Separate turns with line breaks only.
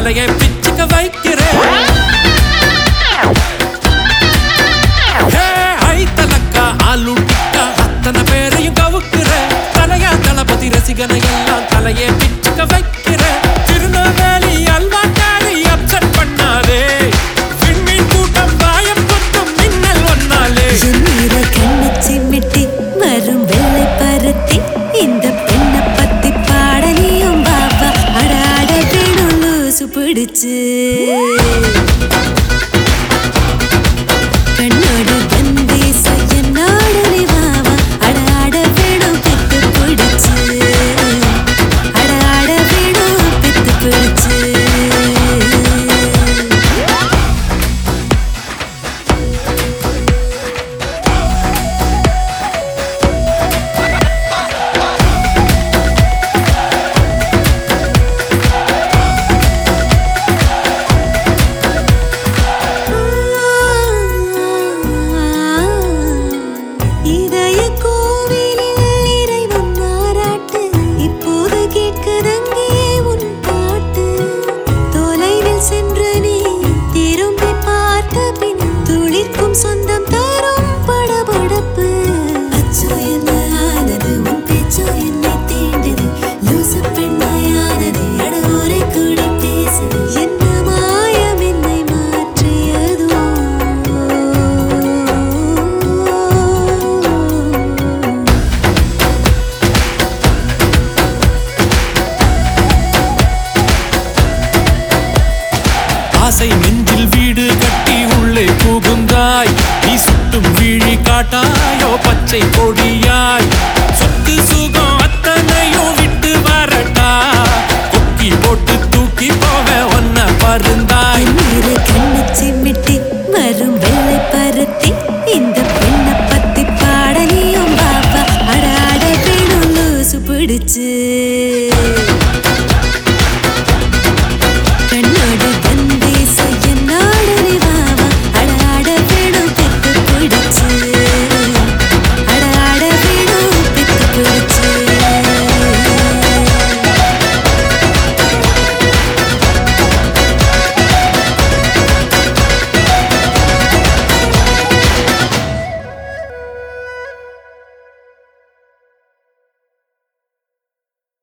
தலையை பிச்சுக்க வைக்கிறேன் ஹே, ஐத்தலக்கா, ஆலுட்டிக்கா, அத்தனை பேரையும் கவுக்கிறேன். தலையா தளபதி ரசிகனை எல்லாம் தலையே பிச்சுக்க வைக்கிறேன். திருநெல்வேலி அல்வாக்காரி upset பண்ணாதே. விண்மீன் கூட்டம் வாயம் கொட்டும் மின்னல் ஒன்னாலே.
எண்ணீர கண்ணு சிமிட்டி வரும் வெள்ளை பருத்தி இந்த பெண்ணை பத்தி பாடலியும் பாப்பா அட அட வேணும் லூசு பிடிச்சு கண்ணோடு கந்தி என்னோடு நீ வாவா அட அட வேணும் பித்து பிடிச்சு அட அட வேணும் பித்து பிடிச்சு இதய கோவிலில் இறைவன் பாராட்டு இப்போது கேட்குதங்கே உன் பாட்டு தொலைவில் சென்று நீ திரும்பி பார்த்த பின் துளிர்க்கும் சொந்தம் தரும் படபடப்பு அச்சோ என்ன ஆனது உன் பேச்சோ என்னை தீண்டது லூசு பெண்ணாயானது அட ஒரே கூடி பேசுது என்ன மாயம் என்னை மாற்றியதோ
ஆசை நெஞ்சில் வீடு கட்டி உள்ளே புகுந்தாய் நீ சுட்டும் விழி காட்டாயோ பச்சை கொடியாய்